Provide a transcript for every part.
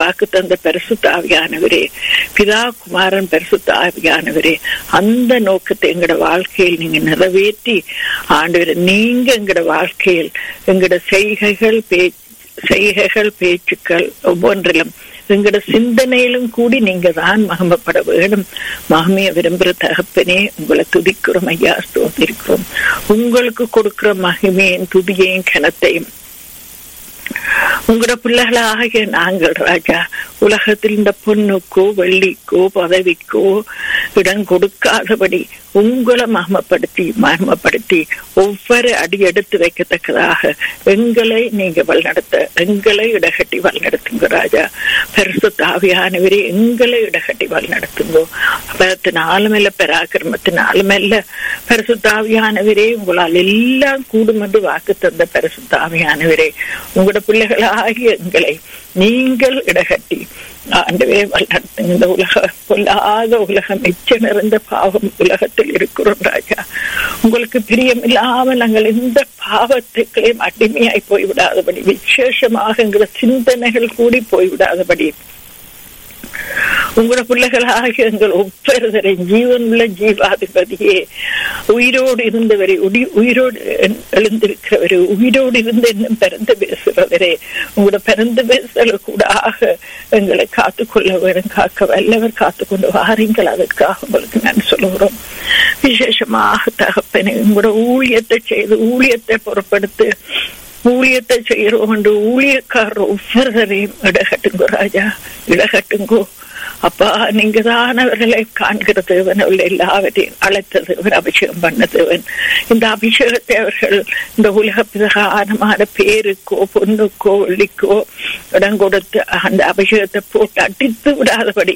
வாக்கு தந்த பரிசுத்த ஆவியானவரே பிதா குமாரன் பரிசுத்த ஆவியானவரே அந்த நோக்கத்தை எங்களோட வாழ்க்கையில் நீங்க நிறைவேற்றி ஆண்டவரே நீங்க எங்களோட வாழ்க்கையில் எங்களோட செய்கைகள் பேச்சு செய்கைகள் பேச்சுக்கள் ஒவ்வொன்றிலும் எங்களோட சிந்தனையிலும் கூடி நீங்க தான் மகமப்பட வேணும் மகமைய விரும்புற தகப்பனே உங்களை துதிக்கிறோம் ஐயா ஸ்தோத்திருக்கிறோம் உங்களுக்கு கொடுக்கிற மகிமையும் துதியையும் கனத்தையும் உங்களோட பிள்ளைகளாகிய நாங்கள் ராஜா உலகத்தில் இந்த பொண்ணுக்கோ வெள்ளிக்கோ பதவிக்கோ இடம் கொடுக்காதபடி உங்களை மகமப்படுத்தி மகமப்படுத்தி ஒவ்வொரு அடி எடுத்து வைக்கத்தக்கதாக எங்களை நீங்க வழிநடத்த எங்களை இடகட்டி வழிநடத்துங்க ராஜா பரிசு தாவியானவரே எங்களை இடகட்டி வழிநடத்துங்கோ பலத்தினாலும் இல்ல பராக்கிரமத்தினாலும் இல்ல பரிசு தாவியானவரே உங்களால் எல்லாம் கூடும் என்று வாக்கு தந்த பரிசு தாவியானவரே உங்களோட பிள்ளைகளாகிய எங்களை நீங்கள் இடகட்டி ஆண்டவே வளர்த்துங்க இந்த உலக பொல்லாத உலகம் எச்ச நிறைந்த பாவம் உலகத்தில் இருக்கிறோம் ராஜா உங்களுக்கு பிரியம் இல்லாமல் நாங்கள் எந்த பாவத்துக்களையும் அடிமையாய் போய்விடாதபடி விசேஷமாக எங்கள சிந்தனைகள் கூடி போய்விடாதபடி உங்களோட பிள்ளைகளாக எங்கள் ஒவ்வொருவரை ஜீவனுள்ள ஜீவாதிபதியே உயிரோடு இருந்தவரை உடி உயிரோடு எழுந்திருக்கிறவரே உயிரோடு இருந்து இன்னும் பிறந்து பேசுகிறவரே உங்களோட பிறந்து பேசல கூடாக எங்களை காத்துக்கொள்ள வேணும் காக்க வல்லவர் காத்துக்கொண்டு வாரீங்கள் அதற்காக உங்களுக்கு நான் சொல்லுகிறோம் விசேஷமாக தகப்பனை உங்களோட ஊழியத்தை செய்து ஊழியத்தை பொறுப்படுத்து ஊழியத்தை செய்யறோம் என்று ஊழியக்காரர் ஒவ்வொருவரையும் இடகட்டுங்கோ ராஜா இடகட்டுங்கோ அப்பா நீங்க தான் அவர்களை காண்கிற தேவன் அவர்கள் எல்லாவற்றையும் அழைத்த தேவன் அபிஷேகம் பண்ண தேவன் இந்த அபிஷேகத்தை அவர்கள் இந்த உலக பிரகாரமான பேருக்கோ பொண்ணுக்கோ வெள்ளிக்கோ இடம் கொடுத்து அந்த அபிஷேகத்தை போட்டு அடித்து விடாதபடி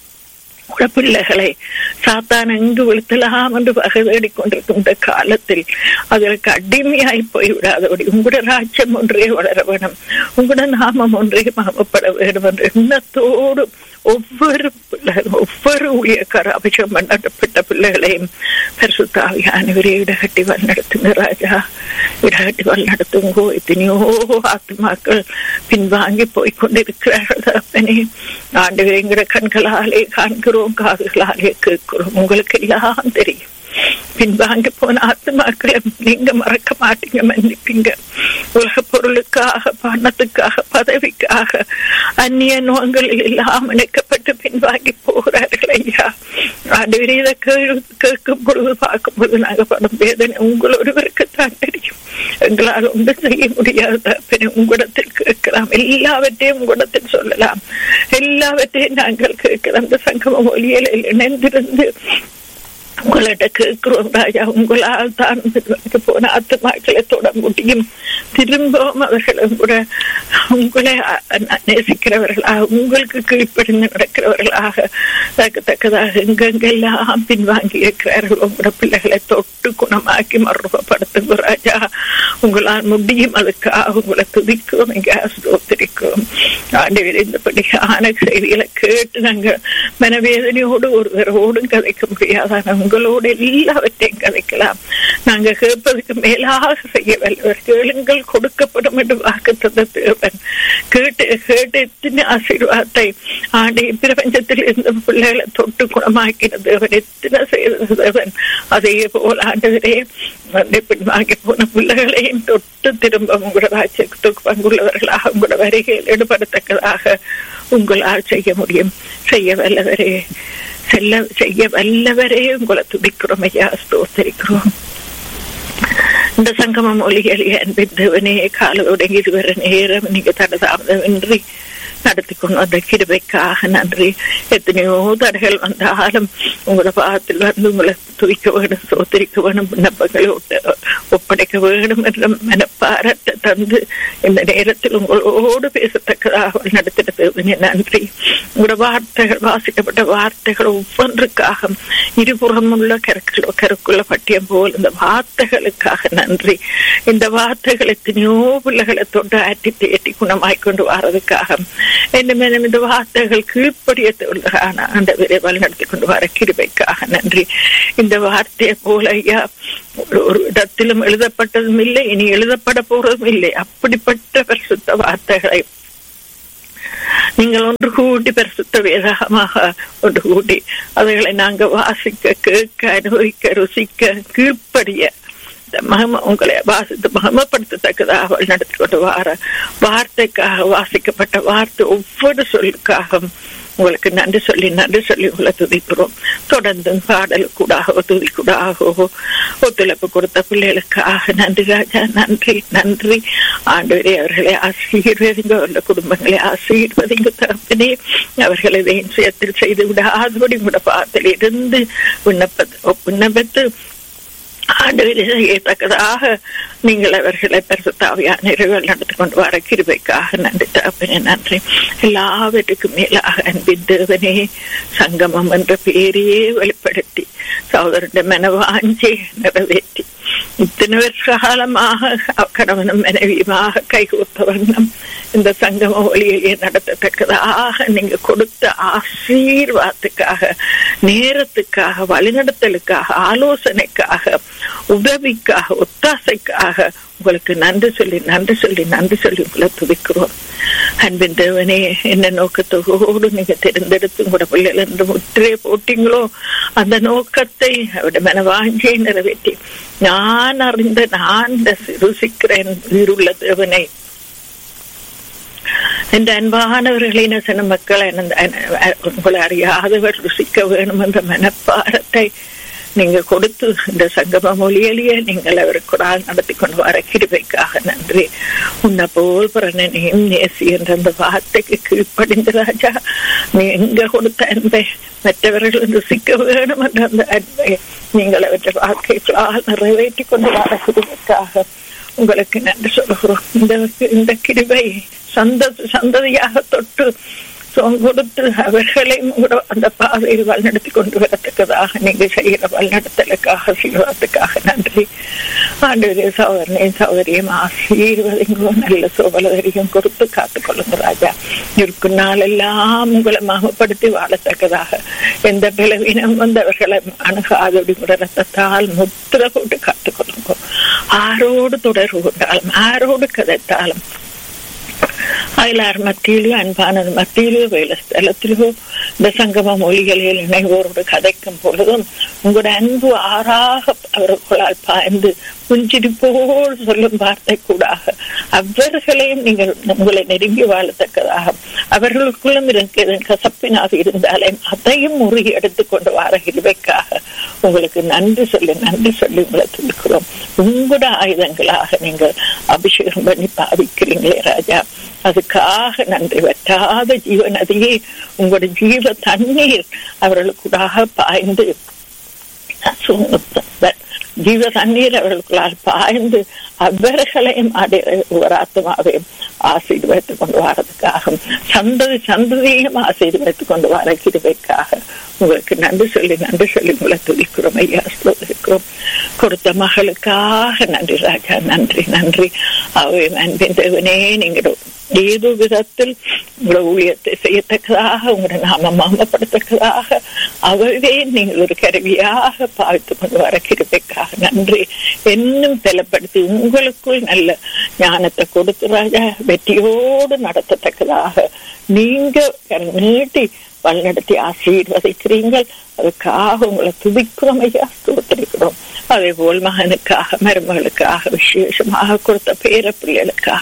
பிள்ளைகளை சாத்தான் எங்கு விழுத்தலாம் என்று வகை தேடிக்கொண்டிருக்கும் இந்த காலத்தில் அதற்கு அடிமையாய் போய்விடாதபடி உங்களோட ராஜ்யம் ஒன்றே வளர வேணும் உங்களோட நாமம் ஒன்றே மகமப்பட வேண்டும் என்ற எண்ணத்தோடு ஒவ்வொரு பிள்ளைகளும் ஒவ்வொரு ஊழியக்கார அபிஷேகம் பண்ணப்பட்ட பிள்ளைகளையும் பரிசுத்தாவியானவரே இடகட்டி வழிநடத்துங்க ராஜா இடகட்டி வழிநடத்துங்கோ எத்தனையோ ஆத்மாக்கள் பின்வாங்கி போய் கொண்டிருக்கிறார்கள் தகப்பனே ஆண்டு எங்கிற கண்களாலே காண்கிறோம் காதுகளாலே கேட்கிறோம் உங்களுக்கு எல்லாம் தெரியும் பின்வாங்கி போன ஆத்மாக்களை நீங்க மறக்க மாட்டீங்க மன்னிப்பீங்க உலக பொருளுக்காக பணத்துக்காக பதவிக்காக அந்நிய நோய்களில் எல்லாம் இணைக்கப்பட்டு பின்வாங்கி போகிறார்கள் ஐயா ஆண்டு இதை கேட்கும் பொழுது பார்க்கும் பொழுது நாங்க படும் வேதனை உங்கள் ஒருவருக்கு தான் தெரியும் எங்களால் ஒன்றும் செய்ய முடியாத பின் உங்களிடத்தில் கேட்கலாம் எல்லாவற்றையும் உங்களிடத்தில் சொல்லலாம் எல்லாவற்றையும் நாங்கள் கேட்கலாம் அந்த சங்கம மொழியில் இணைந்திருந்து உங்கள்கிட்ட கேட்கிறோம் ராஜா உங்களால் தான் போன ஆத்மாக்களை தொட முடியும் திரும்பவும் அவர்களும் கூட உங்களை நேசிக்கிறவர்களாக உங்களுக்கு கீழ்ப்படிந்து நடக்கிறவர்களாக தக்கதாக எங்கெங்கெல்லாம் பின்வாங்கி இருக்கிறார்கள் உங்களோட பிள்ளைகளை தொட்டு குணமாக்கி மறுபடுத்துங்க ராஜா உங்களால் முடியும் அதுக்காக உங்களை துதிக்கிறோம் எங்க ஸ்தோத்திரிக்கிறோம் ஆண்டு விரைந்தபடியான செய்திகளை கேட்டு நாங்கள் மனவேதனையோடு ஒருவரோடும் கதைக்க முடியாதான உங்களோடு எல்லாவற்றையும் கதைக்கலாம் நாங்க கேட்பதற்கு மேலாக செய்ய வல்லவர் கேளுங்கள் கொடுக்கப்படும் என்று வாக்கு தந்த தேவன் கேட்டு கேட்டு எத்தனை ஆசீர்வாதத்தை ஆண்டு பிரபஞ்சத்தில் இருந்த பிள்ளைகளை தொட்டு குணமாக்கின தேவன் எத்தனை செய்த தேவன் அதே போல் ஆண்டவரே பின்வாங்கி போன பிள்ளைகளையும் தொட்டு திரும்ப உங்களோட ராஜ்யத்துக்கு பங்குள்ளவர்களாக உங்களோட வருகையில் ஈடுபடத்தக்கதாக உங்களால் செய்ய முடியும் செய்ய வல்லவரே செல்ல செய்ய வல்லவரே உங்களை துடிக்கிறோம் ஐயா ஸ்தோத்தரிக்கிறோம் இந்த சங்கம மொழிகளில் அன்பின் தேவனே கால தொடங்கி இதுவரை நேரம் நீங்க தடதாமதமின்றி நடத்தி கொண்டு வந்த கிருபைக்காக நன்றி எத்தனையோ தடைகள் வந்தாலும் உங்களோட பாகத்தில் வந்து உங்களை துதிக்க வேணும் சோத்தரிக்க வேணும் விண்ணப்பங்களை ஒப்படைக்க வேணும் என்ற மனப்பாரத்தை தந்து இந்த நேரத்தில் உங்களோடு பேசத்தக்கதாக நடத்தின தேவனே நன்றி உங்களோட வார்த்தைகள் வாசிக்கப்பட்ட வார்த்தைகள் ஒவ்வொன்றுக்காக இருபுறம் உள்ள கருக்குள்ள கருக்குள்ள பட்டியம் போல் இந்த வார்த்தைகளுக்காக நன்றி இந்த வார்த்தைகள் எத்தனையோ பிள்ளைகளை தொண்டு ஆட்டி தேட்டி குணமாய் கொண்டு வர்றதுக்காக என்ன இந்த வார்த்தைகள் கீழ்ப்படிய தொழிலான அந்த விரைவால் நடத்தி கொண்டு வர கிருபைக்காக நன்றி இந்த வார்த்தையை போல ஐயா ஒரு இடத்திலும் எழுதப்பட்டதும் இல்லை இனி எழுதப்பட போறதும் இல்லை அப்படிப்பட்ட பரிசுத்த வார்த்தைகளை நீங்கள் ஒன்று கூட்டி பரிசுத்த வேதகமாக ஒன்று கூட்டி அவைகளை நாங்க வாசிக்க கேட்க அனுபவிக்க ருசிக்க கீழ்ப்படிய இந்த மகம உங்களை வாசித்து மகமப்படுத்தத்தக்கதாக அவள் நடத்தி கொண்டு வார வார்த்தைக்காக வாசிக்கப்பட்ட வார்த்தை ஒவ்வொரு சொல்லுக்காக உங்களுக்கு நன்றி சொல்லி நன்றி சொல்லி உங்களை துதிக்கிறோம் தொடர்ந்து பாடலுக்கூடாகவோ துதிக்கூடாகவோ ஒத்துழைப்பு கொடுத்த பிள்ளைகளுக்காக நன்றி ராஜா நன்றி நன்றி ஆண்டவரே அவர்களை ஆசீர்வதிங்க அவருடைய குடும்பங்களை ஆசீர்வதிங்க தகப்பனே அவர்களை வேண்டியத்தில் செய்து விடாதபடி உங்களோட பாதத்தில் இருந்து விண்ணப்ப விண்ணப்பித்து ஆண்டவரை செய்யத்தக்கதாக நீங்கள் அவர்களை பரிசுத்தாவியான நிறைவேல் நடத்தி கொண்டு வர கிருபைக்காக நன்றி தகப்பனே நன்றி எல்லாவற்றுக்கும் மேலாக அன்பின் தேவனே சங்கமம் என்ற பெயரையே வெளிப்படுத்தி சகோதரന്റെ மனவாஞ்சி நிறைவேற்றி இத்தனை வருஷ காலமாக கணவனும் மனைவியுமாக கைகோத்த வண்ணம் இந்த சங்கம ஒளியிலே நடத்தத்தக்கதாக நீங்க கொடுத்த ஆசீர்வாதத்துக்காக நேரத்துக்காக வழிநடத்தலுக்காக ஆலோசனைக்காக உதவிக்காக ஒத்தாசைக்காக உங்களுக்கு நன்றி சொல்லி நன்றி சொல்லி நன்றி சொல்லி உங்களை துதிக்கிறோம் அன்பின் தேவனே என்ன நோக்கத்தோடு நீங்க தெரிந்தெடுத்து உங்களோட பிள்ளைகள் என்று முற்றே போட்டீங்களோ அந்த நோக்கத்தை அவருடைய மனவாஞ்சியை நிறைவேற்றி நான் அறிந்த நான் ருசிக்கிறேன் உயிருள்ள தேவனை என்ற அன்பானவர்களின் சில மக்கள் உங்களை அறியாதவர் ருசிக்க வேணும் என்ற மனப்பாரத்தை நீங்க கொடுத்து இந்த சங்கம மொழியிலேயே நீங்கள் அவருக்கு நடத்தி கொண்டு வர கிருபைக்காக நன்றி உன்னை போல் பிறனையும் நேசி என்ற அந்த வார்த்தைக்கு கீழ்ப்படிந்த ராஜா நீ எங்க கொடுத்த அன்பை மற்றவர்கள் ருசிக்க வேணும் என்ற அந்த அன்பை நீங்கள் அவற்றை வாழ்க்கைகளால் நிறைவேற்றி கொண்டு வர கிருபைக்காக உங்களுக்கு நன்றி சொல்கிறோம் இந்த இந்த கிருபை சந்த சந்ததியாக தொட்டு கொடுத்து அவர்களையும் கூட அந்த பாதையில் வழிநடத்தி கொண்டு வரத்தக்கதாக நீங்க செய்கிற வழிநடத்தலுக்காக செய்வதற்காக நன்றி ஆண்டு சகோதரனையும் சகோதரியும் ஆசீர்வதிங்கோ நல்ல சோபலதரியும் கொடுத்து காத்துக்கொள்ளுங்க ராஜா இருக்கும் நாளெல்லாம் உங்களை மகப்படுத்தி வாழத்தக்கதாக எந்த பிளவினம் வந்தவர்களை அணுகாதொடி கூட ரத்தத்தால் முத்திர போட்டு காத்துக்கொள்ளுங்க ஆரோடு தொடர்பு கொண்டாலும் ஆரோடு கதைத்தாலும் அயலார் மத்தியிலோ அன்பானது மத்தியிலோ வேலை ஸ்தலத்திலோ இந்த சங்கம மொழிகளில் இணைவோரோடு கதைக்கும் பொழுதும் உங்களோட அன்பு ஆறாக அவர்களால் பாய்ந்து புஞ்சிரிப்போல் சொல்லும் வார்த்தை கூடாக அவர்களையும் நீங்கள் உங்களை நெருங்கி வாழத்தக்கதாக அவர்களுக்குள்ளும் இருக்கிற கசப்பினாக இருந்தாலும் அதையும் முறுகி எடுத்துக்கொண்டு வர இருவைக்காக உங்களுக்கு நன்றி சொல்லி நன்றி சொல்லி உங்களை துடிக்கிறோம் உங்களோட ஆயுதங்களாக நீங்கள் அபிஷேகம் பண்ணி பாவிக்கிறீங்களே ராஜா அதுக்காக நன்றி வற்றாத ஜீவ நதியே உங்களோட ஜீவ தண்ணீர் அவர்களுக்குடாக பாய்ந்து ஜீவ தண்ணீர் அவர்களுக்குள்ளால் பாய்ந்து அவர்களையும் ஒரு ஆத்மாவையும் ஆசீர்வதித்துக் கொண்டு வரதுக்காக சந்ததி சந்ததியையும் ஆசீர்வதித்துக் கொண்டு வர கிருவைக்காக உங்களுக்கு நன்றி சொல்லி நன்றி சொல்லி உங்களை துதிக்கிறோம் ஐயா ஸ்லோதிக்கிறோம் கொடுத்த மகளுக்காக நன்றி ராஜா நன்றி நன்றி அவை அன்பின் தேவனே நீங்கள் ஏதோ விதத்தில் உங்களோட ஊழியத்தை செய்யத்தக்கதாக உங்களோட நாம மாமப்படுத்தக்கதாக அவவே நீங்கள் ஒரு கருவியாக பார்த்து கொண்டு வர கிருப்பைக்காக நன்றி இன்னும் பலப்படுத்தி உங்களுக்குள் நல்ல ஞானத்தை கொடுத்து ராஜா வெற்றியோடு நடத்தத்தக்கதாக நீங்க நீட்டி வழிநடத்தி ஆசீர்வதிக்கிறீங்கள் அதுக்காக உங்களை துதிக்கிறோம் ஐயா ஸ்தோத்திரிக்கிறோம் அதே போல் மகனுக்காக மருமகளுக்காக விசேஷமாக கொடுத்த பேர பிள்ளைகளுக்காக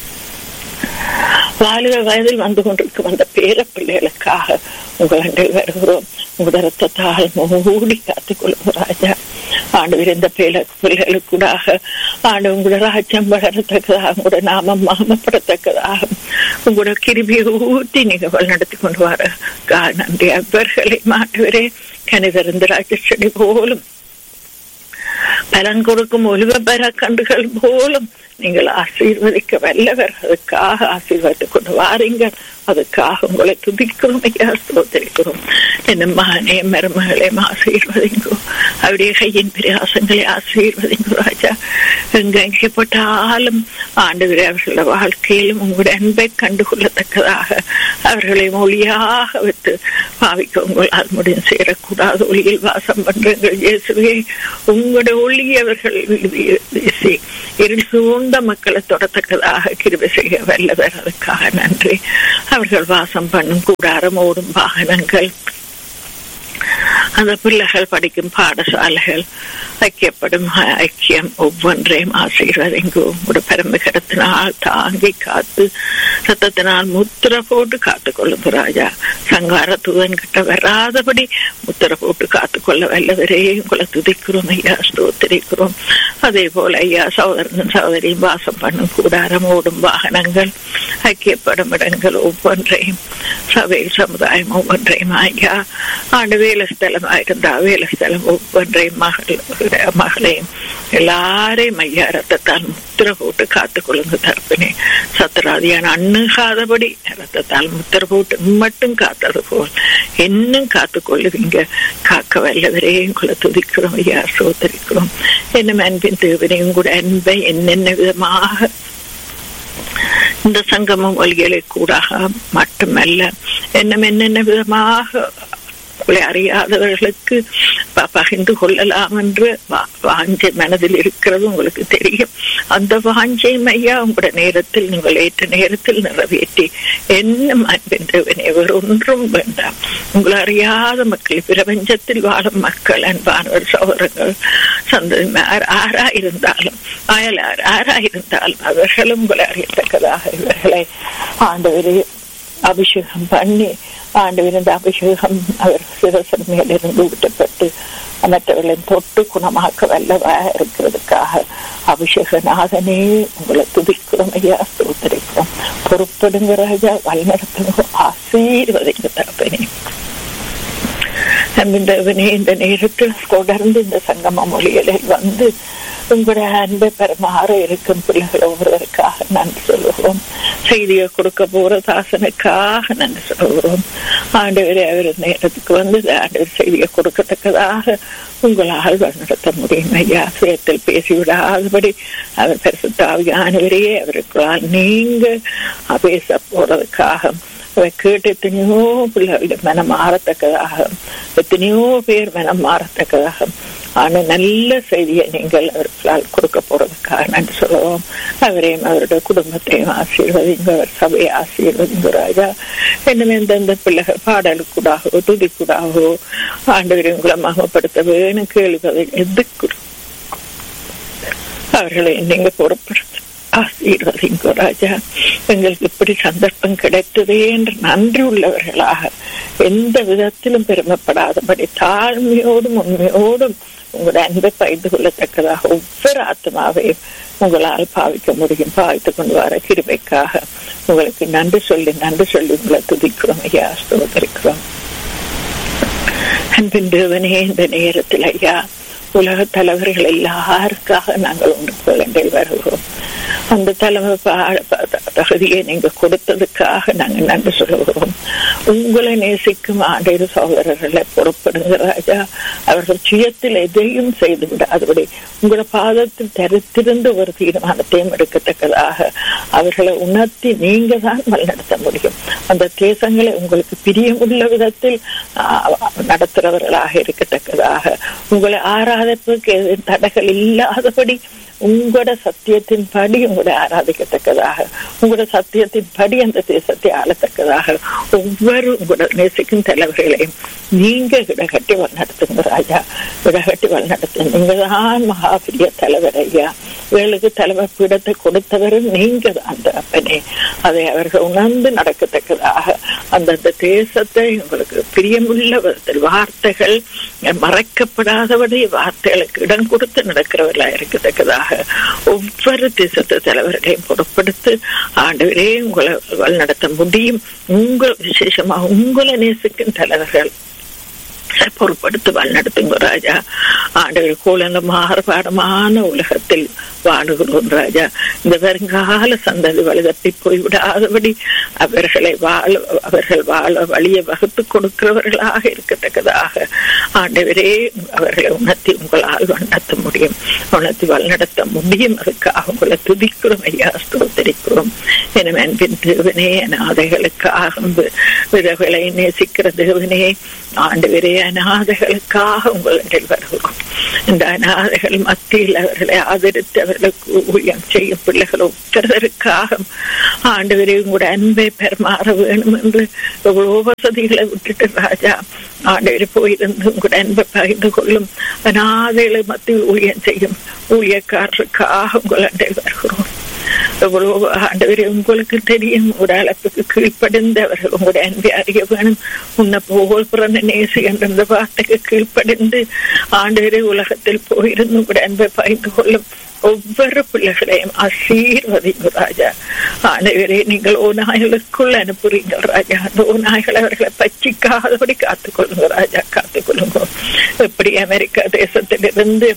வாலிப வயதில் வந்து கொண்டிருக்கும் அந்த பேர பிள்ளைகளுக்காக உங்கள் வருகிறோம் உங்களோட ரத்தத்தால் மூடி காத்துக் கொள்ளும் ராஜா ஆண்டு இருந்த பிள்ளை பிள்ளைகளுக்கூடாக ஆண்டு உங்களோட ராஜ்யம் வளரத்தக்கதாக உங்களோட நாமம் மாமப்படத்தக்கதாக உங்களோட கிருபியை ஊட்டி நீங்க நடத்தி கொண்டு வர நன்றி அவர்களை மாட்டுவரே கணிதறிந்த ராஜஸ்வடி போலும் பலன் கொடுக்கும் ஒலிவ பெற கண்டுகள் போலும் நீங்கள் ஆசீர்வதிக்க வல்லவர் அதுக்காக ஆசீர்வதித்துக் கொண்டு வாரீங்க அதுக்காக உங்களை துதிக்கிறோம் ஐயா ஸ்தோத்தரிக்கிறோம் என்ன மகனே மருமகளையும் ஆசீர்வதிங்கோ அவருடைய கையின் பிரயாசங்களை ஆசீர்வதிங்கோ ராஜா எங்க எங்கே போட்டாலும் ஆண்டு அவர்கள வாழ்க்கையிலும் உங்களுடைய அன்பை கண்டுகொள்ளத்தக்கதாக அவர்களை மொழியாக வைத்து பாவிக்க உங்களால் முடியும் சேரக்கூடாது ஒளியில் வாசம் பண்றீங்கள் இயேசுவே உங்களுடைய ஒளி அவர்கள் வீசி இருள் சூழ்ந்த சொந்த மக்களை தொடத்தக்கதாக கிருபை செய்ய வல்லவர் அதுக்காக நன்றி அவர்கள் வாசம் பண்ணும் கூடாரம் ஓடும் வாகனங்கள் அந்த பிள்ளைகள் படிக்கும் பாடசாலைகள் ஐக்கியப்படும் ஐக்கியம் ஒவ்வொன்றையும் ஆசீர்வதிங்கோ ஒரு பரம்பகரத்தினால் தாங்கி காத்து சத்தத்தினால் முத்திர போட்டு காத்துக்கொள்ளும் ராஜா சங்கார தூதன் கிட்ட வராதபடி முத்திர போட்டு காத்துக்கொள்ள வல்லவரே உங்களை துதிக்கிறோம் ஐயா ஸ்தோத்திரிக்கிறோம் அதே போல ஐயா சகோதரன் சகோதரியும் வாசம் பண்ணும் கூடாரம் ஓடும் வாகனங்கள் ஐக்கியப்படும் இடங்கள் ஒவ்வொன்றையும் சபை சமுதாயம் ஒவ்வொன்றையும் ஐயா ஆண்டு வேலை ஸ்தலமாக இருந்தா வேலை ஸ்தலம் ஒவ்வொன்றையும் மகள் மகளையும் எல்லாரையும் ஐயா ரத்தத்தால் முத்திர போட்டு காத்துக்கொள்ளுங்க தரப்பினே சத்ராதியான அண்ணுகாதபடி ரத்தத்தால் முத்திர போட்டு மட்டும் காத்தது போல் இன்னும் காத்துக்கொள்ளுவீங்க காக்க வல்லவரே உங்களை துதிக்கிறோம் ஐயா சோதரிக்கிறோம் என்ன அன்பின் தேவனையும் கூட அன்பை என்னென்ன விதமாக இந்த சங்கமம் ஒலிகளை கூடாக மட்டுமல்ல என்னம் என்னென்ன விதமாக உங்களை அறியாதவர்களுக்கு பகிர்ந்து கொள்ளலாம் என்று வாஞ்சை மனதில் இருக்கிறது உங்களுக்கு தெரியும் அந்த வாஞ்சையும் ஐயா உங்களோட நேரத்தில் நீங்கள் ஏற்ற நேரத்தில் நிறைவேற்றி என்ன அன்பின்றவனே ஒன்றும் வேண்டாம் உங்களை அறியாத மக்கள் பிரபஞ்சத்தில் வாழும் மக்கள் அன்பானவர் சகோதரங்கள் சந்ததி ஆறா இருந்தாலும் அயலார் ஆறா இருந்தாலும் அவர்களும் உங்களை அறியத்தக்கதாக இவர்களை ஆண்டவரே அபிஷேகம் பண்ணி ஆண்டவரின் அபிஷேகம் அவர் சிவசன் மேலிருந்து ஊட்டப்பட்டு மற்றவர்களின் தொட்டு குணமாக்க வல்லவா இருக்கிறதுக்காக அபிஷேகநாதனே உங்களை துதிக்கிறோம் ஐயா ஸ்தோத்தரிக்கிறோம் பொறுப்படுங்க ராஜா வழிநடத்துங்க ஆசீர்வதிங்க தரப்பனே அன்பின்றவனே இந்த நேரத்தில் தொடர்ந்து இந்த சங்கம மொழிகளில் வந்து உங்களுடைய அன்பை பெருமாற இருக்கும் பிள்ளைகள் ஒவ்வொருவருக்காக நன்றி சொல்லுகிறோம் செய்தியை கொடுக்க போற தாசனுக்காக நன்றி சொல்லுகிறோம் ஆண்டவரே அவர் நேரத்துக்கு வந்து ஆண்டவர் செய்தியை கொடுக்கத்தக்கதாக உங்களால் வழிநடத்த முடியும் ஐயா சுயத்தில் பேசிவிடாதபடி அவர் பரிசுத்தாவியானவரே அவருக்குள்ளால் நீங்க பேச போறதுக்காக கேட்டு எத்தனையோ பிள்ளைகளுடைய மனம் மாறத்தக்கதாக எத்தனையோ பேர் மனம் மாறத்தக்கதாக ஆனா நல்ல செய்தியை நீங்கள் அவர்களால் கொடுக்க போறதுக்காக நன்றி சொல்லுவோம் அவரையும் அவருடைய குடும்பத்தையும் ஆசீர்வதிங்க அவர் சபையை ஆசீர்வதிங்க ராஜா இன்னும் எந்தெந்த பிள்ளைகள் பாடலுக்கூடாகவோ துதிக்கூடாகவோ ஆண்டவரை உங்களை மகப்படுத்த வேணும் கேள்வி எதுக்கு அவர்களை நீங்க பொறுப்படுத்த ஆசீர்வதிங்கோ ராஜா எங்களுக்கு இப்படி சந்தர்ப்பம் கிடைத்ததே என்று நன்றி உள்ளவர்களாக எந்த விதத்திலும் பெருமைப்படாதபடி தாழ்மையோடும் உண்மையோடும் உங்களுடைய அன்பை பகிர்ந்து கொள்ளத்தக்கதாக ஒவ்வொரு ஆத்மாவையும் உங்களால் பாவிக்க முடியும் பாவித்து கொண்டு வர கிருபைக்காக உங்களுக்கு நன்றி சொல்லி நன்றி சொல்லி உங்களை துதிக்கிறோம் ஐயா ஸ்தோதரிக்கிறோம் அன்பின் தேவனே இந்த நேரத்தில் ஐயா உலக தலைவர்கள் எல்லாருக்காக நாங்கள் ஒன்று வேண்டில் வருகிறோம் அந்த தலைமை தகுதியை நீங்க கொடுத்ததுக்காக நாங்கள் நன்றி சொல்லுகிறோம் உங்களை நேசிக்கும் ஆண்டையர் சகோதரர்களை பொறுப்படுங்க ராஜா அவர்கள் சுயத்தில் எதையும் செய்து விடாதபடி உங்களோட பாதத்தில் தரித்திருந்து ஒரு தீர்மானத்தையும் எடுக்கத்தக்கதாக அவர்களை உணர்த்தி நீங்க தான் வழிநடத்த முடியும் அந்த தேசங்களை உங்களுக்கு பிரியமுள்ள விதத்தில் நடத்துறவர்களாக இருக்கத்தக்கதாக உங்களை ஆராதப்புக்கு தடைகள் இல்லாதபடி உங்களோட சத்தியத்தின் படி உங்களை ஆராதிக்கத்தக்கதாக உங்களோட சத்தியத்தின் படி அந்த தேசத்தை ஆளத்தக்கதாக ஒவ்வொரு உங்களோட நேசிக்கும் தலைவர்களையும் நீங்க இடகட்டி வழிநடத்துங்க ராஜா இடகட்டி வழிநடத்து நீங்க தான் மகாபிரிய தலைவர் ஐயா இவர்களுக்கு தலைமை பீடத்தை கொடுத்தவரும் நீங்க தான் அப்பனே அதை அவர்கள் உணர்ந்து நடக்கத்தக்கதாக அந்தந்த தேசத்தை உங்களுக்கு பிரியமுள்ள விதத்தில் வார்த்தைகள் மறைக்கப்படாதபடி வார்த்தைகளுக்கு இடம் கொடுத்து நடக்கிறவர்களா இருக்கத்தக்கதாக ஒவ்வொரு தேசத்து தலைவர்களையும் பொருட்படுத்து ஆண்டவரே உங்களை வழிநடத்த முடியும் உங்கள் விசேஷமா உங்களை நேசிக்கும் தலைவர்கள் பொறுப்படுத்து வழிநடத்துங்க ராஜா ஆண்டவர் கூலந்த மாறுபாடமான உலகத்தில் வாழுகிறோம் ராஜா இந்த வருங்கால சந்ததி வலுதப்பி போய்விடாதபடி அவர்களை வாழ அவர்கள் வாழ வழியை வகுத்து கொடுக்கிறவர்களாக இருக்கத்தக்கதாக ஆண்டவரே அவர்களை உணர்த்தி உங்களால் வழிநடத்த முடியும் உணர்த்தி வழிநடத்த முடியும் அதுக்காக உங்களை துதிக்கிறோம் ஐயா ஸ்தோத்தரிக்கிறோம் என அன்பின் தேவனே அநாதைகளுக்காக விதவைகளை நேசிக்கிற தேவனே ஆண்டவரே அநாதைகளுக்காக உங்களிடம் வருகிறோம் இந்த அநாதைகள் மத்தியில் அவர்களை ஆதரித்து அவர்களுக்கு ஊழியம் செய்யும் பிள்ளைகள் ஒவ்வொருவருக்காக ஆண்டவரை உங்களுடைய அன்பை பெருமாற வேணும் என்று எவ்வளோ வசதிகளை விட்டுட்டு ராஜா ஆண்டவர் போயிருந்து உங்களுடைய அன்பை பகிர்ந்து கொள்ளும் அநாதைகளை மத்தியில் ஊழியம் செய்யும் ஊழியக்காரருக்காக உங்களிடம் வருகிறோம் எவ்வளவு ஆண்டவரே உங்களுக்கு தெரியும் ஒரு அளப்புக்கு கீழ்ப்படிந்து அவர்கள் உங்களுடைய அன்பை அறிய வேணும் உன்னை போல் பிறந்த நேசி என்ற அந்த வார்த்தைக்கு கீழ்ப்படிந்து ஆண்டவரே உலகத்தில் போயிருந்து உங்களுடைய அன்பை பகிர்ந்து கொள்ளும் ஒவ்வொரு பிள்ளைகளையும் ஆசீர்வதிங்க ராஜா ஆண்டவரே நீங்கள் ஓ நாய்களுக்குள் அனுப்புறீங்க ராஜா அந்த ஓ நாய்கள் அவர்களை பச்சிக்காதபடி காத்துக்கொள்ளுங்க ராஜா காத்துக்கொள்ளுங்க எப்படி அமெரிக்கா தேசத்திலிருந்து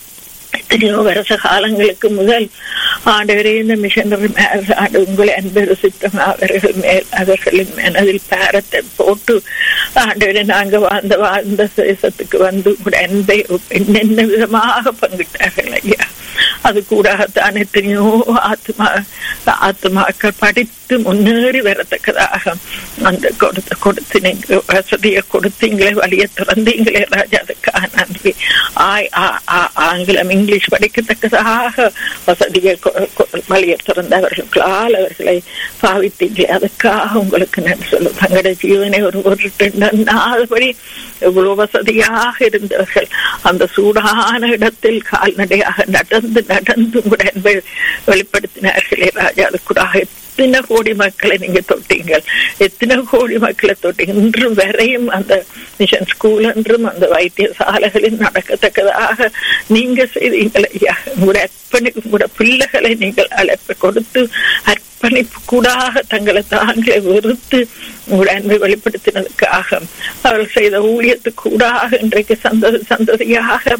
எத்தனையோ வருஷ காலங்களுக்கு முதல் ஆண்டவரே இந்த மிஷனரி ஆண்டு உங்களை அன்பு சித்தம் அவர்கள் மேல் அவர்களின் மனதில் பாரத்தை போட்டு ஆண்டவரை நாங்க வாழ்ந்த வாழ்ந்த தேசத்துக்கு வந்து உங்களுடைய அன்பை என்னென்ன விதமாக பங்கிட்டார்கள் ஐயா அது கூடத்தான் எத்தனையோ ஆத்மா ஆத்மாக்கள் படித்து முன்னேறி வரத்தக்கதாக அந்த கொடுத்த கொடுத்து நீங்க வசதியை கொடுத்தீங்களே வழியை திறந்தீங்களே ராஜா அதுக்காக நன்றி ஆய் ஆங்கிலம் இங்கிலீஷ் படிக்கத்தக்கதாக வசதியை வழியை திறந்தவர்களுக்களால் அவர்களை பாவித்தீங்களே அதுக்காக உங்களுக்கு நன்றி சொல்லும் தங்களுடைய ஜீவனை ஒரு ஒரு நாள்படி எவ்வளவு வசதியாக இருந்தவர்கள் அந்த சூடான இடத்தில் கால்நடையாக நடந்து நடந்து கூட வெளிப்படுத்தினார்களே ராஜா அது கூட எத்தனை கோடி மக்களை நீங்க தொட்டீங்கள் எத்தனை கோடி மக்களை தொட்டீங்க இன்றும் வரையும் அந்த மிஷன் ஸ்கூல் என்றும் அந்த வைத்தியசாலைகளில் நடக்கத்தக்கதாக நீங்க செய்தீங்கள் ஐயா உங்களுடைய அர்ப்பணி உங்களோட பிள்ளைகளை நீங்கள் அழைப்பு கொடுத்து அர்ப்பணிப்பு கூடாக தங்களை தாங்களே வெறுத்து உங்களுடைய அன்பை வெளிப்படுத்தினதுக்காக அவர்கள் செய்த ஊழியத்துக்கு கூடாக இன்றைக்கு சந்ததி சந்ததியாக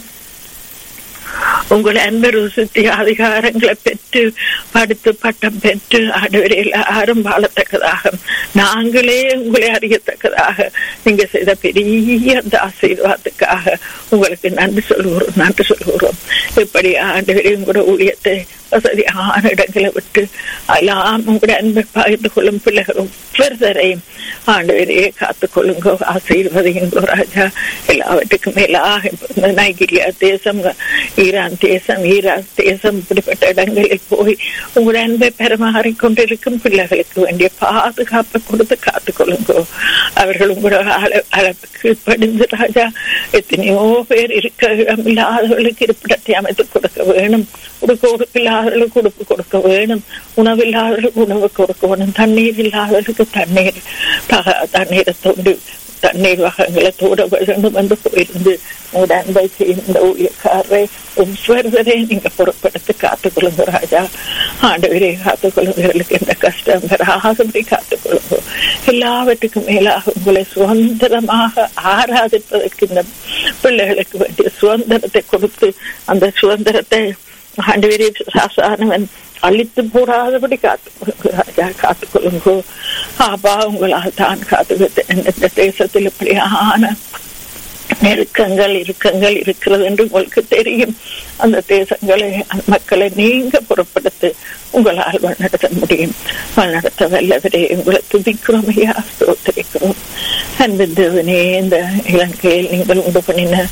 உங்களை அன்பு ருசித்தி அதிகாரங்களை பெற்று படுத்து பட்டம் பெற்று ஆண்டவரை எல்லாரும் வாழத்தக்கதாக நாங்களே உங்களை அறியத்தக்கதாக நீங்க செய்த பெரிய அந்த ஆசீர்வாதத்துக்காக உங்களுக்கு நன்றி சொல்கிறோம் நன்றி சொல்கிறோம் இப்படி ஆண்டவரை உங்களோட ஊழியத்தை வசதியான இடங்களை விட்டு எல்லாம் உங்களுடைய அன்பை பகிர்ந்து கொள்ளும் பிள்ளைகள் ஒவ்வொருத்தரையும் ஆண்டவரையே காத்துக் கொள்ளுங்க ஆசீர்வதிங்க ராஜா எல்லாவற்றுக்கும் மேலாக நைகீரியா தேசம் ஈரான் தேசம் ஈராக் தேசம் இப்படிப்பட்ட இடங்களில் போய் உங்களுடைய அன்பை பெறமாறி கொண்டிருக்கும் பிள்ளைகளுக்கு வேண்டிய பாதுகாப்பை கொடுத்து காத்துக் கொள்ளுங்க அவர்கள் உங்களோட அளவுக்கு படிந்து ராஜா எத்தனையோ பேர் இருக்க இல்லாதவர்களுக்கு இருப்பிடத்தை அமைத்து கொடுக்க வேணும் உடுக்க உடுப்பு இல்லாதவர்களுக்கு உடுப்பு கொடுக்க வேணும் உணவு இல்லாதவர்களுக்கு உணவு கொடுக்க வேணும் தண்ணீர் இல்லாதவர்களுக்கு தண்ணீர் தண்ணீரை தோண்டி தண்ணீர் வகங்களை தோட வேண்டும் என்று போயிருந்து உங்களோட அன்பை செய்த ஊழியக்காரரை ஒவ்வொருவரையும் நீங்க பொறுப்படுத்தி காத்துக்கொள்ளுங்க ராஜா ஆண்டவரே காத்துக்கொள்ளுங்களுக்கு எந்த கஷ்டம் வராதபடி காத்துக்கொள்ளுங்க எல்லாவற்றுக்கும் மேலாக உங்களை சுதந்திரமாக ஆராதிப்பதற்கு இந்த பிள்ளைகளுக்கு வேண்டிய சுதந்திரத்தை கொடுத்து அந்த சுதந்திரத்தை ஆண்டவரே சாசானவன் அழித்து போடாதபடி காத்து ராஜா காத்துக்கொள்ளுங்கோ ஆபா உங்களால் தான் காத்து இந்த தேசத்தில் இப்படியான நெருக்கங்கள் இறுக்கங்கள் இருக்கிறது என்று உங்களுக்கு தெரியும் அந்த தேசங்களை மக்களை நீங்க புறப்படுத்து உங்களால் வழிநடத்த முடியும் வழிநடத்த வல்லவரே உங்களை துதிக்கிறோம் ஐயா ஸ்தோத்திரிக்கிறோம் அன்பு தேவனே இந்த இலங்கையில் நீங்கள் உண்டு பண்ணின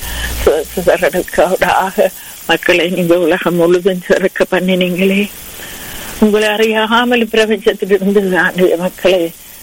சிதறலுக்காக மக்களை நீங்க உலகம் முழுதும் சிறக்க பண்ணினீங்களே உங்களை அறியாமல் பிரபஞ்சத்திலிருந்து ஆண்டு மக்களை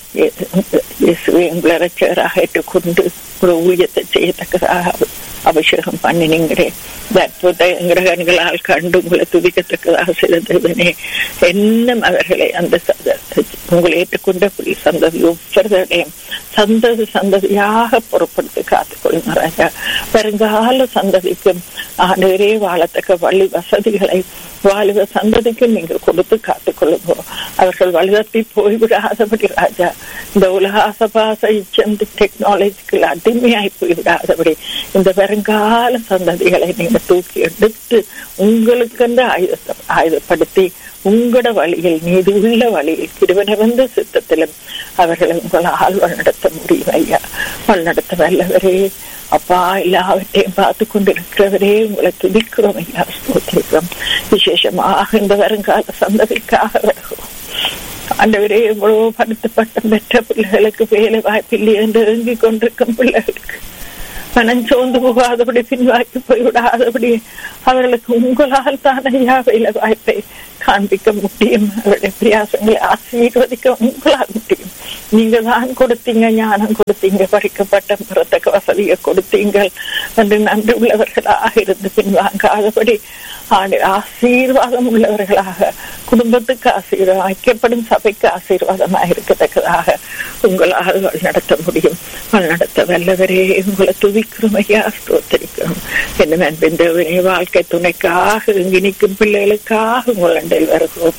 உங்களை ரச்சகராக ஏற்றுக்கொண்டு ஒரு ஊழியத்தை செய்யத்தக்கதாக அபிஷேகம் பண்ணினீங்களே அற்புத கிரகங்களால் கண்டு உங்களை துதிக்கத்தக்கதாக செய்த தேவனே என்னும் அவர்களை அந்த உங்களை ஏற்றுக்கொண்ட சந்ததி ஒவ்வொருவரையும் சந்ததி சந்ததியாக பொறுப்படுத்தி காத்துக்கொள்ளுங்க ராஜா வருங்கால சந்ததிக்கும் ஆண்டவரே வாழத்தக்க வழி வசதிகளை வாலிப சந்ததிக்கு நீங்கள் கொடுத்து காத்துக்கொள்ளுங்க அவர்கள் வழிதப்பி போய்விடாதபடி ராஜா இந்த உலக ஆசபாச இச்சந்து டெக்னாலஜிக்கு அடிமையாய் போய்விடாதபடி இந்த வருங்கால சந்ததிகளை நீங்க தூக்கி எடுத்து உங்களுக்கென்று ஆயுத ஆயுதப்படுத்தி உங்களோட வழியில் நீதி உள்ள வழியில் திருவனவந்த சித்தத்திலும் அவர்களை உங்களால் வழிநடத்த முடியும் ஐயா வழிநடத்த வல்லவரே அப்பா எல்லாவற்றையும் பார்த்து கொண்டிருக்கிறவரே உங்களை துதிக்கிறோம் ஐயா ஸ்தோத்திரிக்கிறோம் விசேஷமாக இந்த வருங்கால சந்ததிக்காக வருகிறோம் ஆண்டவரே எவ்வளவு படுத்த பட்டம் பெற்ற பிள்ளைகளுக்கு வேலை வாய்ப்பில்லை என்று இறங்கிக் கொண்டிருக்கும் பிள்ளைகளுக்கு மனம் சோர்ந்து போகாதபடி பின்வாக்கி போய்விடாதபடி அவர்களுக்கு உங்களால் தான் ஐயா வேலை வாய்ப்பை காண்பிக்க முடியும் அவருடைய பிரயாசங்களை ஆசீர்வதிக்க உங்களால் முடியும் நீங்க தான் கொடுத்தீங்க ஞானம் கொடுத்தீங்க படிக்கப்பட்ட பிறத்தக்க வசதியை கொடுத்தீங்கள் என்று நன்றி உள்ளவர்களாக இருந்து பின்வாங்காதபடி ஆண்டு ஆசீர்வாதம் உள்ளவர்களாக குடும்பத்துக்கு ஆசீர்வாதம் ஐக்கியப்படும் சபைக்கு ஆசீர்வாதமாக இருக்கத்தக்கதாக உங்களால் வழிநடத்த முடியும் வழிநடத்த வல்லவரே உங்களை துதிக்கிறோம் ஐயா ஸ்தோத்தரிக்கிறோம் என்ன அன்பின் தேவனே வாழ்க்கை துணைக்காக இங்கு நிற்கும் பிள்ளைகளுக்காக உங்களில் வருகிறோம்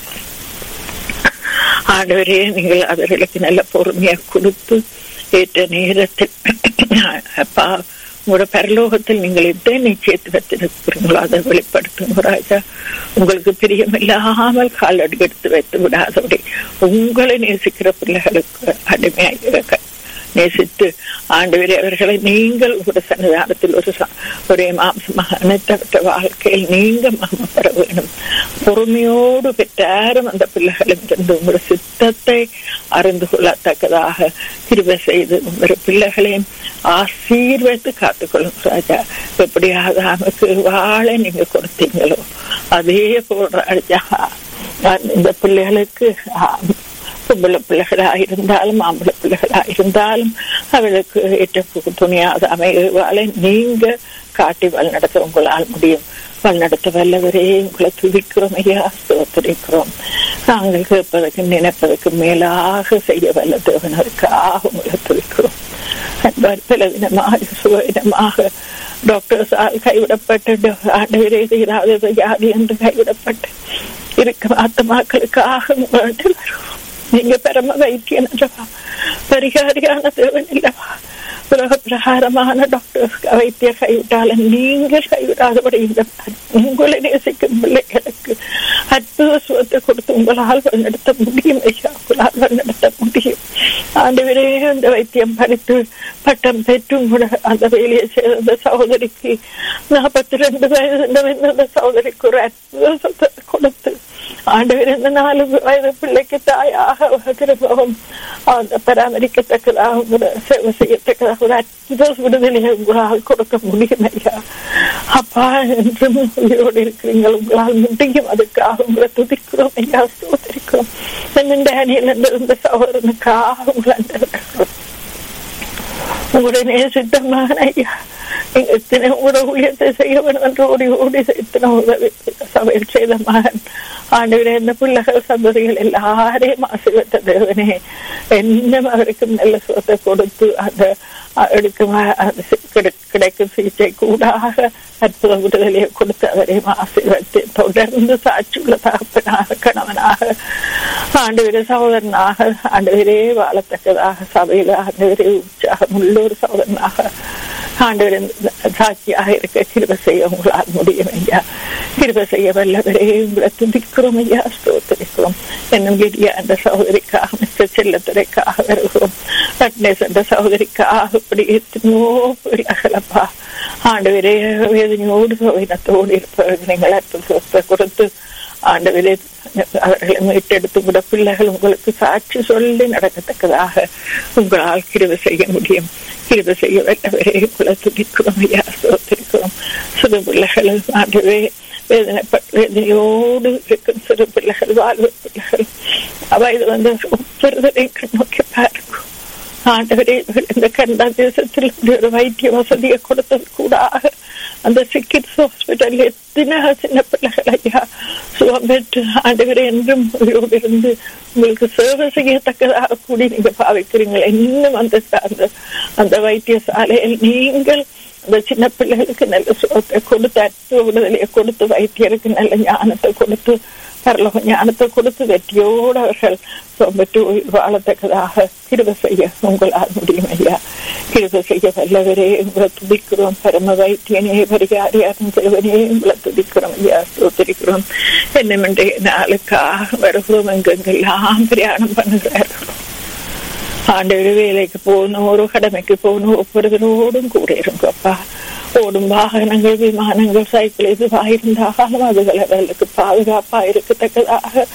ஆண்டவரே நீங்கள் அவர்களுக்கு நல்ல பொறுமையை கொடுத்து ஏற்ற நேரத்தில் அப்பா உங்களோட பரலோகத்தில் நீங்கள் எந்த நிச்சயத்தை வைத்திருக்கிறீங்களோ அதை வெளிப்படுத்தும் ராஜா உங்களுக்கு பிரியமில்லாமல் காலடி எடுத்து வைத்து விடாதபடி உங்களை நேசிக்கிற பிள்ளைகளுக்கு அடிமையாக நேசித்து ஆண்டவரே அவர்களை நீங்கள் உங்களோட சன்னிதானத்தில் ஒரு ஒரே மாம்சமாக அனைத்தவற்ற வாழ்க்கையில் நீங்க மகம பெற வேணும் பொறுமையோடு பெற்றாரும் அந்த பிள்ளைகளும் இருந்து உங்களோட சித்தத்தை அறிந்து கொள்ளத்தக்கதாக கிருப செய்து உங்களோட பிள்ளைகளையும் ஆசீர்வதித்து காத்துக்கொள்ளும் ராஜா எப்படியாக நமக்கு வாழ நீங்க கொடுத்தீங்களோ அதே போல் ராஜா இந்த பிள்ளைகளுக்கு பொம்பளை பிள்ளைகளா இருந்தாலும் ஆம்பளை பிள்ளைகளா இருந்தாலும் அவளுக்கு ஏற்ற துணியாத அமைவால நீங்க காட்டி வழிநடத்த உங்களால் முடியும் வழிநடத்த வல்லவரே உங்களை துதிக்கிறோம் ஐயா ஸ்தோத்திரிக்கிறோம் நாங்கள் கேட்பதற்கு நினைப்பதற்கு மேலாக செய்ய வல்ல தேவனருக்காக உங்களை துதிக்கிறோம் பலவிதமாக சுகவிதமாக டாக்டர்ஸால் கைவிடப்பட்டு ஆண்டவரே செய்யாதது யாரு என்று கைவிடப்பட்டு இருக்கும் ஆத்மாக்களுக்காக உங்களிடம் வருவோம் நீங்க பரம வைத்தியன் அல்லவா பரிகாரியான தேவன் இல்லவா உலக பிரகாரமான டாக்டர் வைத்திய கைவிட்டாலும் நீங்கள் கைவிடாதபடி இந்த உங்களை நேசிக்கும் பிள்ளைகளுக்கு அற்புத சுகத்தை கொடுத்து உங்களால் வழிநடத்த முடியும் ஐயா உங்களால் வழிநடத்த முடியும் ஆண்டு அந்த வைத்தியம் படித்து பட்டம் பெற்றும் கூட அந்த வேலையை சேர்ந்த சகோதரிக்கு நாற்பத்தி ரெண்டு வயது அந்த சகோதரிக்கு ஒரு அற்புத கொடுத்து ஆண்டவர் இந்த நாலு வயது பிள்ளைக்கு தாயாக திரும்பவும் அந்த பராமரிக்கத்தக்கதாக சேவை செய்யத்தக்கதாக ஒரு அற்புத விடுதலையை உங்களால் கொடுக்க முடியும் ஐயா அப்பா என்றும் உயிரோடு இருக்கிறீங்க உங்களால் முடியும் அதுக்காக உங்களை துதிக்கிறோம் ஐயா சோதரிக்கிறோம் என்னென்ன அணியில் இருந்த சகோதரனுக்காக உங்களை உங்களுடைய நேசித்தமான ஐயா எத்தனை உங்களோட ஊழியத்தை செய்ய வேண்டும் என்று ஓடி ஓடி இத்தனை உதவி சபையில் செய்த மகன் ஆண்டவரே இந்த பிள்ளைகள் சந்ததிகள் எல்லாரையும் ஆசீர்வத்த தேவனே இன்னும் அவருக்கும் நல்ல சுகத்தை கொடுத்து அந்த எடுக்கும் கிடைக்கும் சிகிச்சை கூடாக அற்புத விடுதலையை கொடுத்து அவரையும் ஆசீர்வத்து தொடர்ந்து சாட்சியுள்ள தகப்பனாக கணவனாக ஆண்டவரே சகோதரனாக ஆண்டவரே வாழத்தக்கதாக சபையில் ஆண்டவரே உற்சாகம் உள்ள ஒரு சகோதரனாக ஆண்டவர் சாட்சியாக இருக்க கிருப செய்ய உங்களால் முடியும் ஐயா கிருப செய்ய வல்லவரே உங்களை துதிக்கிறோம் ஐயா ஸ்தோத்திரிக்கிறோம் என்னும் லிடியா என்ற சகோதரிக்காக மிஸ்டர் செல்லத்துறைக்காக வருகிறோம் ரட்னேஸ் என்ற சகோதரிக்காக இப்படி எத்தனையோ பிள்ளைகளப்பா ஆண்டவரே வேதனையோடு இனத்தோடு இருப்பவர்கள் நீங்கள் அற்புதத்தை கொடுத்து ஆண்டவரே அவர்களை மீட்டெடுத்து கூட பிள்ளைகள் உங்களுக்கு சாட்சி சொல்லி நடக்கத்தக்கதாக உங்களால் கிருவை செய்ய முடியும் கிருவை செய்ய வல்லவரே உங்களை துடிக்கிறோம் ஐயா சோத்திருக்கிறோம் சிறு பிள்ளைகள் ஆண்டவே வேதனையோடு இருக்கும் சிறு பிள்ளைகள் வாழ்வு பிள்ளைகள் வயது வந்து ஒவ்வொருவரையும் நோக்கி பார்க்கும் ஆண்டவரே இந்த கனடா தேசத்தில் ஒரு வைத்திய வசதியை கொடுத்தது கூடாக அந்த சிக்கிட்ஸ் ஹாஸ்பிட்டல் எத்தனை சின்ன பிள்ளைகள் ஐயா சுகம் பெற்று ஆண்டவர் என்றும் உயிரோடு இருந்து உங்களுக்கு சேவை செய்யத்தக்கதாக கூடி நீங்க பாவிக்கிறீங்க இன்னும் அந்த அந்த அந்த வைத்தியசாலையில் நீங்கள் அந்த சின்ன பிள்ளைகளுக்கு நல்ல சுகத்தை கொடுத்து அற்புத விடுதலையை கொடுத்து வைத்தியருக்கு நல்ல ஞானத்தை கொடுத்து பரலோக ஞானத்தை கொடுத்து வெற்றியோடு அவர்கள் பெற்று வாழத்தக்கதாக கிருப செய்ய உங்களால் முடியும் ஐயா கிருப செய்ய வல்லவரே உங்களை துதிக்கிறோம் பரம வைத்தியனே பரிகாரியாரும் தேவனே உங்களை துதிக்கிறோம் ஐயா சோத்திரிக்கிறோம் என்னமென்றே நாளுக்காக வருகிறோம் எங்கெங்கெல்லாம் பிரயாணம் பண்ணுகிறார்கள் ஆண்டவர் வேலைக்கு போகணும் ஒரு கடமைக்கு போகணும் ஒவ்வொருவரோடும் கூட இருங்கப்பா ஓடும் வாகனங்கள் விமானங்கள் சைக்கிள் எதுவாக இருந்தாலும் அதுகள் அவர்களுக்கு பாதுகாப்பா இருக்கத்தக்கதாக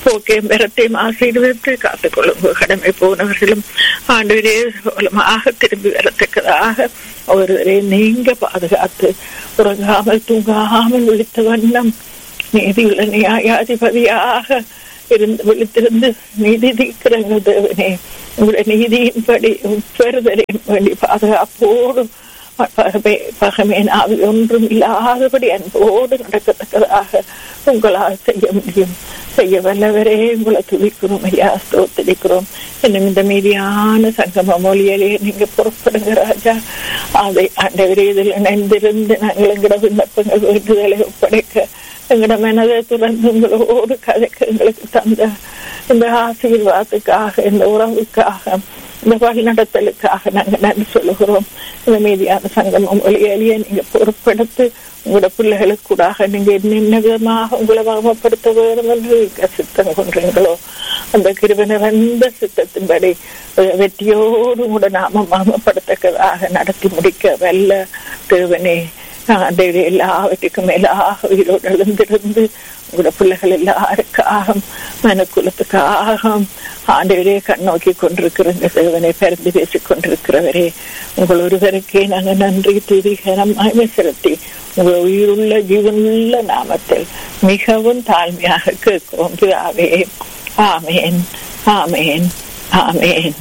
போக்கையும் பெறத்தையும் ஆசீர்வதித்து காத்துக்கொள்ளுங்க கடமை போனவர்களும் ஆண்டவரே மூலமாக திரும்பி வரத்தக்கதாக ஒருவரை நீங்க பாதுகாத்து உறங்காமல் தூங்காமல் விழித்த வண்ணம் நீதியுள்ள நியாயாதிபதியாக இருந்து விழித்திருந்து நீதி தீக்கிறங்க தேவனே உங்களுடைய நீதியின்படி பெறுதலின் வேண்டி பாதுகாப்போடு பகமே பகமேன் ஆவி ஒன்றும் இல்லாதபடி அன்போடு நடக்கத்தக்கதாக உங்களால் செய்ய முடியும் செய்ய வல்லவரே உங்களை துதிக்கிறோம் ஐயா ஸ்தோத்தரிக்கிறோம் என்னும் இந்த மீதியான சங்கம மொழியிலே நீங்க புறப்படுங்க ராஜா அதை ஆண்டவரே இதில் இணைந்திருந்து நாங்கள் எங்கட விண்ணப்பங்கள் வேண்டுதலை ஒப்படைக்க எங்கட மனதை துறந்து உங்களோடு கதைக்க எங்களுக்கு தந்த இந்த ஆசீர்வாதத்துக்காக இந்த உறவுக்காக இந்த வழிநடத்தலுக்காக நாங்கள் நன்றி சொல்லுகிறோம் இந்த மீதியான சங்கமம் ஒளியலிய நீங்க பொறுப்படுத்து உங்களோட பிள்ளைகளுக்கு கூடாக நீங்க என்னென்ன விதமாக உங்களை மகமப்படுத்த வேண்டும் என்று சித்தம் கொன்றீங்களோ அந்த கிருபனை வந்த சித்தத்தின்படி வெற்றியோடு உங்களோட நாம மகமப்படுத்தக்கதாக நடத்தி முடிக்க வல்ல தேவனே ஆண்டவரே எல்லாவற்றுக்கும் மேலாக உயிரோடு எழுந்திருந்து உங்களோட பிள்ளைகள் எல்லாருக்காக மனக்குலத்துக்காக ஆண்டவரே கண்ணோக்கி கொண்டிருக்கிற இந்த தேவனை பிறந்து பேசிக் கொண்டிருக்கிறவரே உங்கள் ஒருவருக்கே நாங்கள் நன்றி துதிகரமாய் செலுத்தி உங்கள் உயிருள்ள ஜீவனுள்ள நாமத்தில் மிகவும் தாழ்மையாக கேட்கிறோம் பிதாவே ஆமேன் ஆமேன் ஆமேன்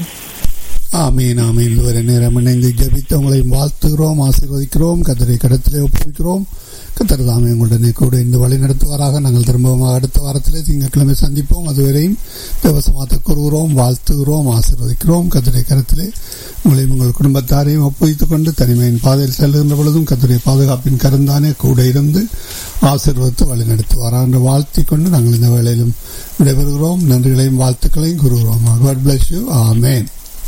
ஆமீன் ஆமீன் இதுவரை நேரம் இணைந்து ஜபித்து உங்களை வாழ்த்துகிறோம் ஆசீர்வதிக்கிறோம் கத்தரை கடத்திலே ஒப்புவிக்கிறோம் கத்தர் தாமே உங்களுடனே கூட இந்த வழி நடத்துவாராக நாங்கள் திரும்பவும் அடுத்த வாரத்திலே திங்கட்கிழமை சந்திப்போம் அதுவரையும் தேவசமாத்த கூறுகிறோம் வாழ்த்துகிறோம் ஆசீர்வதிக்கிறோம் கத்தரை கருத்திலே உங்களையும் உங்கள் குடும்பத்தாரையும் ஒப்புவித்துக் கொண்டு தனிமையின் பாதையில் செல்கின்ற பொழுதும் கத்தரை பாதுகாப்பின் கருந்தானே கூட இருந்து ஆசீர்வதித்து வழி நடத்துவாரா என்று வாழ்த்தி கொண்டு நாங்கள் இந்த வேளையிலும் விடைபெறுகிறோம் நன்றிகளையும் வாழ்த்துக்களையும் கூறுகிறோம் God bless you amen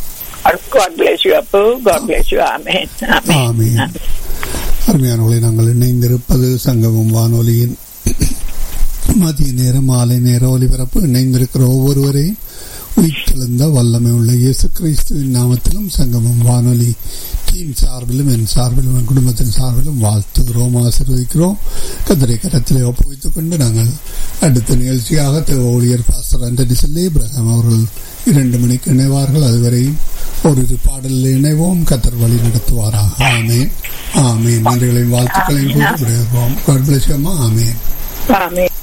God bless you, Apu. God bless you. Amen. Amen. ஆமீன் அருமையானவர்களை நாங்கள் இணைந்திருப்பது சங்கமம் வானொலியின் மதிய நேர மாலை நேர ஒலிபரப்பு இணைந்திருக்கிற ஒவ்வொருவரையும் உயிர்த்தெழுந்த வல்லமை உள்ள இயேசு கிறிஸ்துவின் நாமத்திலும் சங்கமம் வானொலி டீம் சார்பிலும் என் சார்பிலும் என் குடும்பத்தின் சார்பிலும் வாழ்த்துகிறோம் ஆசீர்வதிக்கிறோம் கதிரை கரத்திலே ஒப்புவித்துக் கொண்டு நாங்கள் அடுத்த நிகழ்ச்சியாக தேவ ஊழியர் பாஸ்டர் அண்டனி செல்லி இப்ரஹாம் அவர்கள் இரண்டு மணிக்கு இணைவார்கள் அதுவரையும் ஒரு பாடலில் இணைவோம் கத்தர் வழி நடத்துவாராக ஆமேன் ஆமேன் நன்றிகளையும் வாழ்த்துக்களையும் கூறுகிறோம் ஆமேன் Amen.